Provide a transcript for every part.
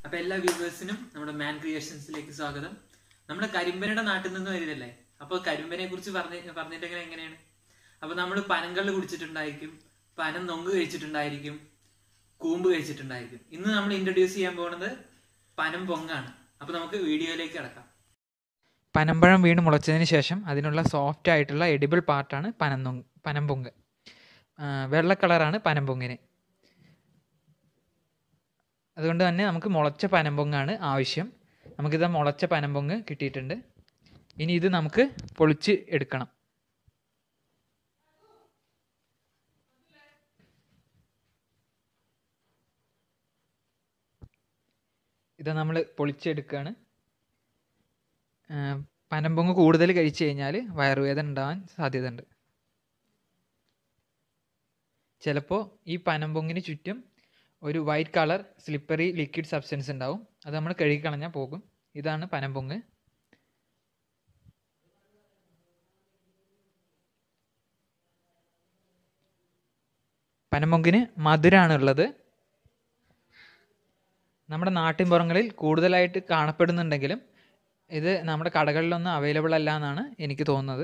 അപ്പൊ എല്ലാ വ്യൂവേഴ്സിനും നമ്മുടെ മാൻ ക്രിയേഷൻസിലേക്ക് സ്വാഗതം നമ്മുടെ കരിമ്പനയുടെ നാട്ടിൽ നിന്ന് വരുന്നല്ലേ അപ്പൊ കരിമ്പനെ കുറിച്ച് പറഞ്ഞ പറഞ്ഞിട്ടെങ്ങനെ എങ്ങനെയാണ് അപ്പൊ നമ്മൾ പനങ്കള്ള് കുടിച്ചിട്ടുണ്ടായിരിക്കും പനം നൊങ്ക് കഴിച്ചിട്ടുണ്ടായിരിക്കും കൂമ്പ് കഴിച്ചിട്ടുണ്ടായിരിക്കും ഇന്ന് നമ്മൾ ഇൻട്രൊഡ്യൂസ് ചെയ്യാൻ പോകുന്നത് പനം പൊങ്ങാണ് അപ്പൊ നമുക്ക് വീഡിയോയിലേക്ക് കിടക്കാം പനമ്പഴം വീണ് മുളച്ചതിന് ശേഷം അതിനുള്ള സോഫ്റ്റ് ആയിട്ടുള്ള എഡിബിൾ പാർട്ടാണ് പനന്നൊ പനമ്പൊങ്ക് ആ, വെള്ള കളറാണ് പനമ്പൊങ്ങിന് അതുകൊണ്ട് തന്നെ നമുക്ക് മുളച്ച പനമ്പൊങ്ങാണ് ആവശ്യം നമുക്കിത് മുളച്ച പനമ്പൊങ്ങ് കിട്ടിയിട്ടുണ്ട് ഇനി ഇത് നമുക്ക് പൊളിച്ച് എടുക്കണം ഇത് നമ്മൾ പൊളിച്ചെടുക്കുകയാണ് ആ, പനമ്പൊങ്ങ് കൂടുതൽ കഴിച്ചു കഴിഞ്ഞാൽ വയറുവേദന ഉണ്ടാവാൻ സാധ്യതയുണ്ട് ചിലപ്പോൾ ഈ പനമ്പൊങ്ങിന് ചുറ്റും ഒരു white colour slippery liquid substance ഉണ്ടാവും അത് നമ്മൾ കഴുകി കളഞ്ഞാൽ പോകും ഇതാണ് പനമ്പൊങ്ങ് പനമ്പൊങ്കിന് മധുരമാണ് ഉള്ളത് നമ്മുടെ നാട്ടിൻപുറങ്ങളിൽ കൂടുതലായിട്ട് കാണപ്പെടുന്നുണ്ടെങ്കിലും ഇത് നമ്മുടെ കടകളിലൊന്നും അവൈലബിൾ അല്ല എന്നാണ് എനിക്ക് തോന്നുന്നത്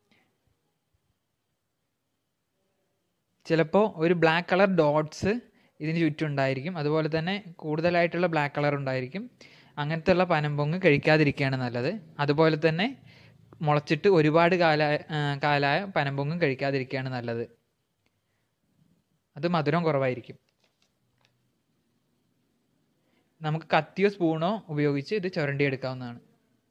ചിലപ്പോൾ ഒരു ബ്ലാക്ക് കളർ ഡോട്ട്സ് ഇതിന് ചുറ്റും ഉണ്ടായിരിക്കും അതുപോലെ തന്നെ കൂടുതലായിട്ടുള്ള ബ്ലാക്ക് കളർ ഉണ്ടായിരിക്കും അങ്ങനത്തെ ഉള്ള പനമ്പൊങ്ങ് കഴിക്കാതിരിക്കുകയാണ് നല്ലത് അതുപോലെ തന്നെ മുളച്ചിട്ട് ഒരുപാട് കാല കാലായ പനമ്പൊങ്ങും കഴിക്കാതിരിക്കുകയാണ് നല്ലത് അത് മധുരം കുറവായിരിക്കും നമുക്ക് കത്തിയോ സ്പൂണോ ഉപയോഗിച്ച് ഇത് ചുരണ്ടിയെടുക്കാവുന്നതാണ്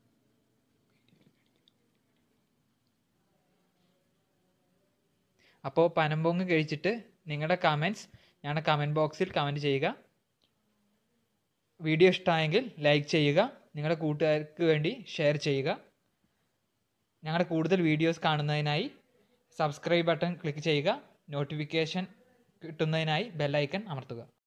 അപ്പോൾ പനമ്പൊങ്ങ് കഴിച്ചിട്ട് നിങ്ങളുടെ കമൻറ്റ്സ് ഞങ്ങളുടെ കമൻറ്റ് ബോക്സിൽ കമൻറ്റ് ചെയ്യുക വീഡിയോ ഇഷ്ടമായെങ്കിൽ ലൈക്ക് ചെയ്യുക നിങ്ങളുടെ കൂട്ടുകാർക്ക് വേണ്ടി ഷെയർ ചെയ്യുക ഞങ്ങളുടെ കൂടുതൽ വീഡിയോസ് കാണുന്നതിനായി സബ്സ്ക്രൈബ് ബട്ടൺ ക്ലിക്ക് ചെയ്യുക നോട്ടിഫിക്കേഷൻ കിട്ടുന്നതിനായി ബെല്ലൈക്കൺ അമർത്തുക